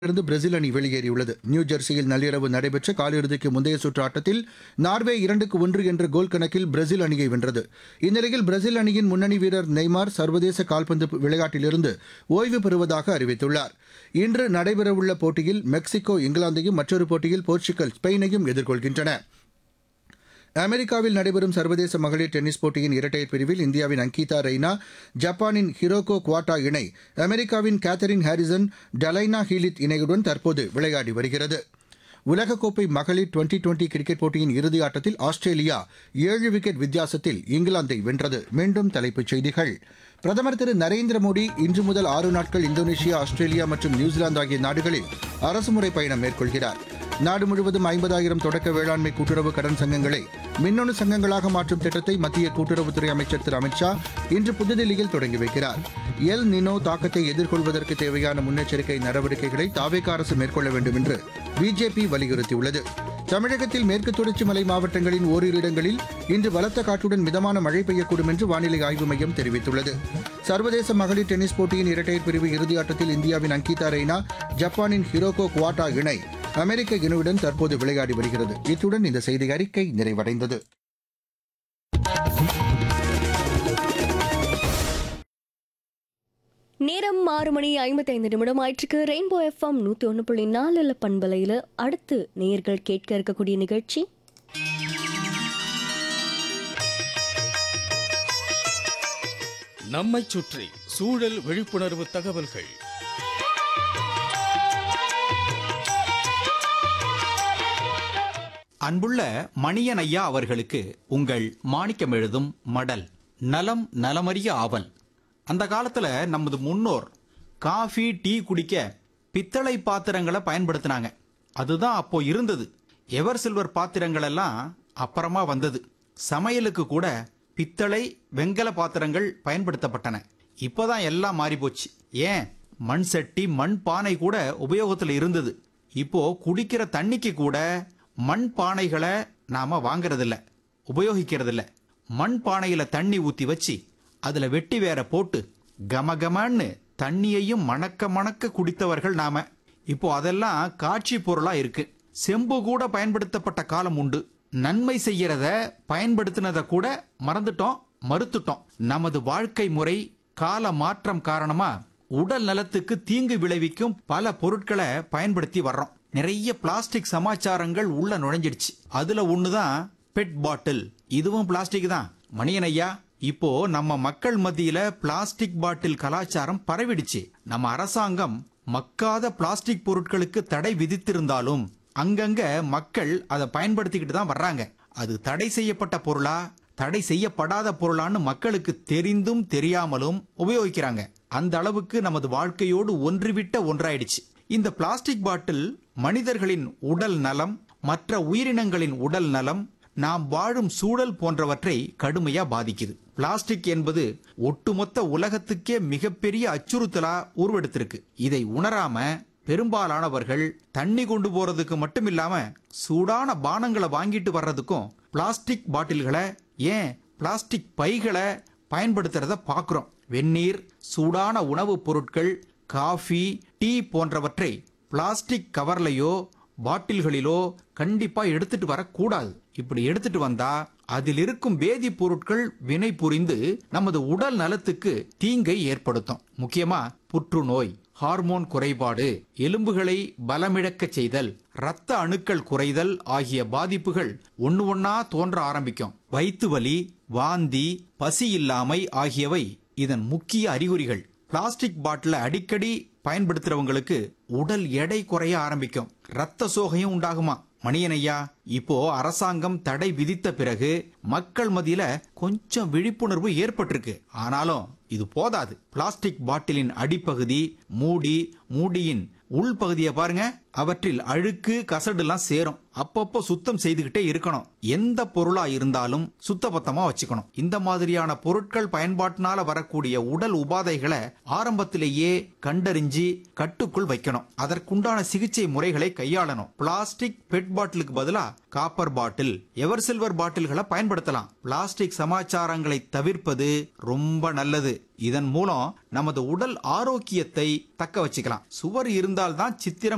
இருந்து பிரேசில் அணி வெளியேறியுள்ளது நியூ ஜெர்சியில் நள்ளிரவு நடைபெற்ற காலிறுதிக்கு முந்தைய சுற்று ஆட்டத்தில் நார்வே இரண்டுக்கு ஒன்று என்ற கோல் கணக்கில் பிரேசில் அணியை வென்றது இந்நிலையில் பிரேசில் அணியின் முன்னணி வீரர் நெய்மார் சர்வதேச கால்பந்து விளையாட்டிலிருந்து ஓய்வு பெறுவதாக அறிவித்துள்ளார் இன்று நடைபெறவுள்ள போட்டியில் மெக்சிகோ இங்கிலாந்தையும் மற்றொரு போட்டியில் போர்ச்சுகல் ஸ்பெயினையும் எதிர்கொள்கின்றன அமெரிக்காவில் நடைபெறும் சர்வதேச மகளிர் டென்னிஸ் போட்டியின் இரட்டையர் பிரிவில் இந்தியாவின் அங்கிதா ரெய்னா ஜப்பானின் ஹிரோகோ குவாட்டா இணை அமெரிக்காவின் கேத்தரின் ஹாரிசன் டலைனா ஹீலித் இணையுடன் தற்போது விளையாடி வருகிறது உலகக்கோப்பை மகளிர் டுவெண்டி டுவெண்டி கிரிக்கெட் போட்டியின் இறுதி ஆட்டத்தில் ஆஸ்திரேலியா ஏழு விக்கெட் வித்தியாசத்தில் இங்கிலாந்தை வென்றது மீண்டும் தலைப்புச் செய்திகள் பிரதமர் திரு நரேந்திர மோடி இன்று முதல் ஆறு நாட்கள் இந்தோனேஷியா ஆஸ்திரேலியா மற்றும் நியூசிலாந்து ஆகிய நாடுகளில் அரசுமுறை பயணம் மேற்கொள்கிறார் நாடு முழுவதும் ஐம்பதாயிரம் தொடக்க வேளாண்மை கூட்டுறவு கடன் சங்கங்களை மின்னணு சங்கங்களாக மாற்றும் திட்டத்தை மத்திய கூட்டுறவுத்துறை அமைச்சர் திரு அமித் ஷா இன்று புதுதில்லியில் தொடங்கி வைக்கிறார் எல் நினோ தாக்கத்தை எதிர்கொள்வதற்கு தேவையான முன்னெச்சரிக்கை நடவடிக்கைகளை தாவேக அரசு மேற்கொள்ள வேண்டும் என்று பிஜேபி வலியுறுத்தியுள்ளது தமிழகத்தில் மேற்கு தொடர்ச்சி மலை மாவட்டங்களின் ஓரிரு இடங்களில் இன்று பலத்த காற்றுடன் மிதமான மழை பெய்யக்கூடும் என்று வானிலை ஆய்வு மையம் தெரிவித்துள்ளது சர்வதேச மகளிர் டென்னிஸ் போட்டியின் இரட்டையர் பிரிவு இறுதியாட்டத்தில் இந்தியாவின் அங்கிதா ரெய்னா ஜப்பானின் ஹிரோகோ குவாட்டா இணை அமெரிக்க இணுவுடன் தற்போது விளையாடி வருகிறது இத்துடன் இந்த செய்தி அறிக்கை நிறைவடைந்தது நேரம் ஆறு மணி ஐம்பத்தைந்து நிமிடம் ஆயிற்றுக்கு ரெயின்போ எஃப்எம் நூற்றி ஒன்று புள்ளி நாலில் பண்பலையில் அடுத்து நேயர்கள் கேட்க இருக்கக்கூடிய நிகழ்ச்சி நம்மைச் சுற்றி சூழல் விழிப்புணர்வு தகவல்கள் அன்புள்ள மணியன் ஐயா அவர்களுக்கு உங்கள் மாணிக்கம் எழுதும் மடல் நலம் நலமறிய ஆவல் அந்த காலத்துல நமது முன்னோர் காஃபி டீ குடிக்க பித்தளை பாத்திரங்களை பயன்படுத்தினாங்க அதுதான் அப்போ இருந்தது எவர் சில்வர் பாத்திரங்கள் எல்லாம் அப்புறமா வந்தது சமையலுக்கு கூட பித்தளை வெங்கல பாத்திரங்கள் பயன்படுத்தப்பட்டன இப்போதான் எல்லாம் மாறி போச்சு ஏன் மண் சட்டி மண் பானை கூட உபயோகத்தில் இருந்தது இப்போ குடிக்கிற தண்ணிக்கு கூட மண் பானைகளை நாம வாங்குறதில்ல உபயோகிக்கிறதில்ல மண் பானையில தண்ணி ஊத்தி வச்சு அதுல வெட்டி வேற போட்டு கமகமன்னு தண்ணியையும் மணக்க மணக்க குடித்தவர்கள் நாம இப்போ அதெல்லாம் காட்சி பொருளா இருக்கு செம்பு கூட பயன்படுத்தப்பட்ட காலம் உண்டு நன்மை செய்யறத பயன்படுத்தினத கூட மறந்துட்டோம் மறுத்துட்டோம் நமது வாழ்க்கை முறை கால மாற்றம் காரணமா உடல் நலத்துக்கு தீங்கு விளைவிக்கும் பல பொருட்களை பயன்படுத்தி வர்றோம் நிறைய பிளாஸ்டிக் சமாச்சாரங்கள் உள்ள நுழைஞ்சிடுச்சு அதுல ஒண்ணுதான் பெட் பாட்டில் இதுவும் பிளாஸ்டிக் தான் மணியன் ஐயா இப்போ நம்ம மக்கள் மத்தியில பிளாஸ்டிக் பாட்டில் கலாச்சாரம் பரவிடுச்சு நம்ம அரசாங்கம் மக்காத பிளாஸ்டிக் பொருட்களுக்கு தடை விதித்திருந்தாலும் அங்கங்க மக்கள் அதை பயன்படுத்திக்கிட்டு தான் வர்றாங்க அது தடை செய்யப்பட்ட பொருளா தடை செய்யப்படாத பொருளான்னு மக்களுக்கு தெரிந்தும் தெரியாமலும் உபயோகிக்கிறாங்க அந்த அளவுக்கு நமது வாழ்க்கையோடு ஒன்றுவிட்ட ஒன்றாயிடுச்சு இந்த பிளாஸ்டிக் பாட்டில் மனிதர்களின் உடல் நலம் மற்ற உயிரினங்களின் உடல் நலம் நாம் வாழும் சூழல் போன்றவற்றை கடுமையா பாதிக்குது பிளாஸ்டிக் என்பது ஒட்டுமொத்த உலகத்துக்கே மிகப்பெரிய அச்சுறுத்தலா உருவெடுத்திருக்கு இதை உணராம பெரும்பாலானவர்கள் தண்ணி கொண்டு போறதுக்கு மட்டும் இல்லாம சூடான பானங்களை வாங்கிட்டு வர்றதுக்கும் பிளாஸ்டிக் பாட்டில்களை ஏன் பிளாஸ்டிக் பைகளை பயன்படுத்துறத பார்க்குறோம் வெந்நீர் சூடான உணவுப் பொருட்கள் காஃபி டீ போன்றவற்றை பிளாஸ்டிக் கவர்லையோ பாட்டில்களிலோ கண்டிப்பா எடுத்துட்டு வரக்கூடாது இப்படி எடுத்துட்டு வந்தா அதில் இருக்கும் வேதிப்பொருட்கள் வினை புரிந்து நமது உடல் நலத்துக்கு தீங்கை ஏற்படுத்தும் முக்கியமா புற்றுநோய் ஹார்மோன் குறைபாடு எலும்புகளை பலமிழக்கச் செய்தல் இரத்த அணுக்கள் குறைதல் ஆகிய பாதிப்புகள் ஒன்னு ஒன்னா தோன்ற ஆரம்பிக்கும் வயிற்று வலி வாந்தி பசி இல்லாமை ஆகியவை இதன் முக்கிய அறிகுறிகள் பிளாஸ்டிக் பாட்டில அடிக்கடி பயன்படுத்துறவங்களுக்கு உடல் எடை குறைய ஆரம்பிக்கும் ரத்த சோகையும் உண்டாகுமா மணியனையா இப்போ அரசாங்கம் தடை விதித்த பிறகு மக்கள் மத்தியில கொஞ்சம் விழிப்புணர்வு ஏற்பட்டிருக்கு ஆனாலும் இது போதாது பிளாஸ்டிக் பாட்டிலின் அடிப்பகுதி மூடி மூடியின் உள்பகுதியை பாருங்க அவற்றில் அழுக்கு கசடுலாம் சேரும் அப்பப்போ சுத்தம் செய்துகிட்டே இருக்கணும் எந்த பொருளா இருந்தாலும் சுத்தபத்தமா வச்சுக்கணும் இந்த மாதிரியான பொருட்கள் பயன்பாட்டினால வரக்கூடிய உடல் உபாதைகளை ஆரம்பத்திலேயே கண்டறிஞ்சு கட்டுக்குள் வைக்கணும் அதற்குண்டான சிகிச்சை முறைகளை கையாளணும் பிளாஸ்டிக் பெட் பாட்டிலுக்கு பதிலா காப்பர் பாட்டில் எவர் சில்வர் பாட்டில்களை பயன்படுத்தலாம் பிளாஸ்டிக் சமாச்சாரங்களை தவிர்ப்பது ரொம்ப நல்லது இதன் மூலம் நமது உடல் ஆரோக்கியத்தை தக்க வச்சுக்கலாம் சுவர் இருந்தால்தான் சித்திரம்